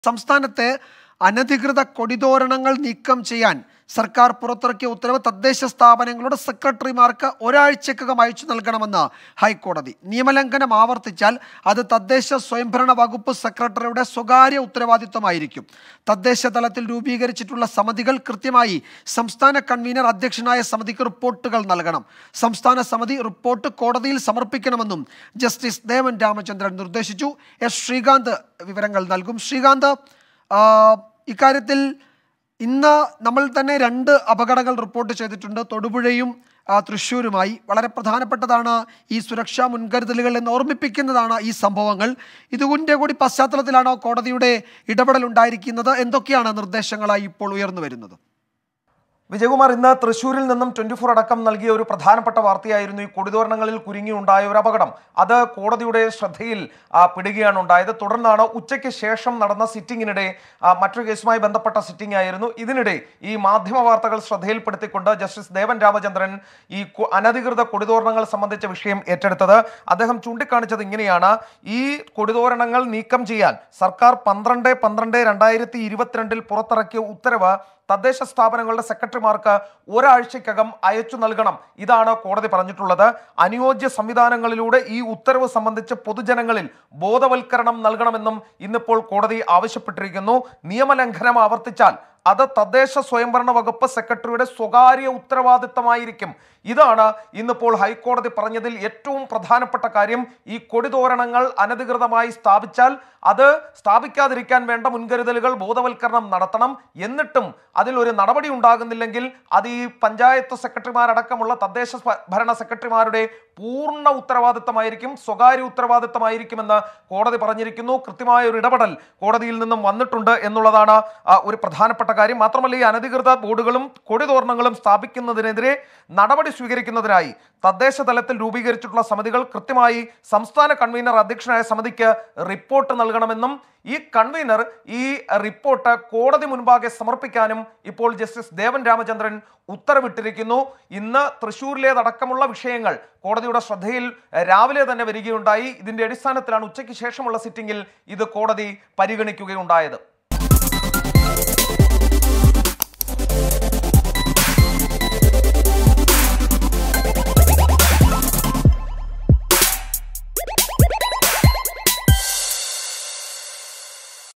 സംസ്ഥാനത്തെ അനധികൃത കൊടിതോരണങ്ങൾ നീക്കം ചെയ്യാൻ സർക്കാർ പുറത്തിറക്കിയ ഉത്തരവ് തദ്ദേശ സ്ഥാപനങ്ങളുടെ സെക്രട്ടറിമാർക്ക് ഒരാഴ്ചക്കകം അയച്ചു നൽകണമെന്ന് ഹൈക്കോടതി നിയമലംഘനം ആവർത്തിച്ചാൽ അത് തദ്ദേശ സ്വയംഭരണ വകുപ്പ് സെക്രട്ടറിയുടെ സ്വകാര്യ ഉത്തരവാദിത്വമായിരിക്കും തദ്ദേശ തലത്തിൽ രൂപീകരിച്ചിട്ടുള്ള സമിതികൾ കൃത്യമായി സംസ്ഥാന കൺവീനർ അധ്യക്ഷനായ സമിതിക്ക് റിപ്പോർട്ടുകൾ നൽകണം സംസ്ഥാന സമിതി റിപ്പോർട്ട് കോടതിയിൽ സമർപ്പിക്കണമെന്നും ജസ്റ്റിസ് ദേവൻ രാമചന്ദ്രൻ നിർദ്ദേശിച്ചു എസ് ശ്രീകാന്ത് വിവരങ്ങൾ നൽകും ശ്രീകാന്ത് ആ, ഇക്കാര്യത്തിൽ ഇന്ന് നമ്മൾ തന്നെ രണ്ട് അപകടങ്ങൾ റിപ്പോർട്ട് ചെയ്തിട്ടുണ്ട് തൊടുപുഴയും ആ, തൃശ്ശൂരുമായി വളരെ പ്രധാനപ്പെട്ടതാണ് ഈ സുരക്ഷാ മുൻകരുതലുകൾ എന്ന് ഓർമ്മിപ്പിക്കുന്നതാണ് ഈ സംഭവങ്ങൾ ഇതിൻ്റെ കൂടി പശ്ചാത്തലത്തിലാണോ കോടതിയുടെ ഇടപെടൽ ഉണ്ടായിരിക്കുന്നത് എന്തൊക്കെയാണ് നിർദ്ദേശങ്ങളായി ഇപ്പോൾ ഉയർന്നു വരുന്നത് വിജയകുമാർ ഇന്ന് തൃശ്ശൂരിൽ നിന്നും ട്വന്റി ഫോർ അടക്കം നൽകിയ ഒരു പ്രധാനപ്പെട്ട വാർത്തയായിരുന്നു ഈ കൊടിതോരണങ്ങളിൽ കുരുങ്ങിയുണ്ടായ ഒരു അപകടം അത് കോടതിയുടെ ശ്രദ്ധയിൽ ആ, പെടുകയാണ് ഉണ്ടായത് തുടർന്നാണ് ഉച്ചയ്ക്ക് ശേഷം നടന്ന സിറ്റിംഗിനിടെ ആ, മറ്റൊരു കേസുമായി ബന്ധപ്പെട്ട സിറ്റിംഗ് ആയിരുന്നു ഇതിനിടെ ഈ മാധ്യമ വാർത്തകൾ ശ്രദ്ധയിൽപ്പെടുത്തിക്കൊണ്ട് ജസ്റ്റിസ് ദേവൻ രാമചന്ദ്രൻ ഈ കൊ- അനധികൃത കൊടിതോരണങ്ങൾ സംബന്ധിച്ച വിഷയം ഏറ്റെടുത്തത് അദ്ദേഹം ചൂണ്ടിക്കാണിച്ചത് ഇങ്ങനെയാണ് ഈ കൊടിതോരണങ്ങൾ നീക്കം ചെയ്യാൻ സർക്കാർ പന്ത്രണ്ട് പന്ത്രണ്ട് രണ്ടായിരത്തി ഇരുപത്തിരണ്ടിൽ പുറത്തിറക്കിയ ഉത്തരവ് തദ്ദേശ സ്ഥാപനങ്ങളുടെ സെക്രട്ടറിമാർക്ക് ഒരാഴ്ചക്കകം അയച്ചു നൽകണം ഇതാണ് കോടതി പറഞ്ഞിട്ടുള്ളത് അനുയോജ്യ സംവിധാനങ്ങളിലൂടെ ഈ ഉത്തരവ് സംബന്ധിച്ച് പൊതുജനങ്ങളിൽ ബോധവൽക്കരണം നൽകണമെന്നും ഇന്നിപ്പോൾ കോടതി ആവശ്യപ്പെട്ടിരിക്കുന്നു നിയമലംഘനം ആവർത്തിച്ചാൽ അത് തദ്ദേശ സ്വയംഭരണ വകുപ്പ് സെക്രട്ടറിയുടെ സ്വകാര്യ ഉത്തരവാദിത്തമായിരിക്കും ഇതാണ് ഇന്നിപ്പോൾ ഹൈക്കോടതി പറഞ്ഞതിൽ ഏറ്റവും പ്രധാനപ്പെട്ട കാര്യം ഈ കൊടിതോരണങ്ങൾ അനധികൃതമായി സ്ഥാപിച്ചാൽ അത് സ്ഥാപിക്കാതിരിക്കാൻ വേണ്ട മുൻകരുതലുകൾ ബോധവൽക്കരണം നടത്തണം എന്നിട്ടും അതിൽ ഒരു നടപടി ഉണ്ടാകുന്നില്ലെങ്കിൽ അത് ഈ പഞ്ചായത്ത് സെക്രട്ടറിമാരടക്കമുള്ള തദ്ദേശ സ്വ- ഭരണ സെക്രട്ടറിമാരുടെ പൂർണ്ണ ഉത്തരവാദിത്തമായിരിക്കും സ്വകാര്യ ഉത്തരവാദിത്തമായിരിക്കുമെന്ന് കോടതി പറഞ്ഞിരിക്കുന്നു കൃത്യമായ ഒരു ഇടപെടൽ കോടതിയിൽ നിന്നും വന്നിട്ടുണ്ട് എന്നുള്ളതാണ് ആ, ഒരു പ്രധാനപ്പെട്ട കാര്യം മാത്രമല്ല ഈ അനധികൃത ബോർഡുകളും കൊടിതോരണങ്ങളും സ്ഥാപിക്കുന്നതിനെതിരെ നടപടി സ്വീകരിക്കുന്നതിനായി തദ്ദേശ തലത്തിൽ രൂപീകരിച്ചിട്ടുള്ള സമിതികൾ കൃത്യമായി സംസ്ഥാന കൺവീനർ അധ്യക്ഷനായ സമിതിക്ക് റിപ്പോർട്ട് നൽകണമെന്നും ഈ കൺവീനർ ഈ റിപ്പോർട്ട് കോടതി മുൻപാകെ സമർപ്പിക്കാനും ഇപ്പോൾ ജസ്റ്റിസ് ദേവൻ രാമചന്ദ്രൻ ഉത്തരവിട്ടിരിക്കുന്നു ഇന്ന് തൃശ്ശൂരിലേതടക്കമുള്ള വിഷയങ്ങൾ കോടതിയുടെ ശ്രദ്ധയിൽ രാവിലെ തന്നെ വരികയുണ്ടായി ഇതിന്റെ അടിസ്ഥാനത്തിലാണ് ഉച്ചയ്ക്ക് ശേഷമുള്ള സിറ്റിംഗിൽ ഇത് കോടതി പരിഗണിക്കുകയുണ്ടായത്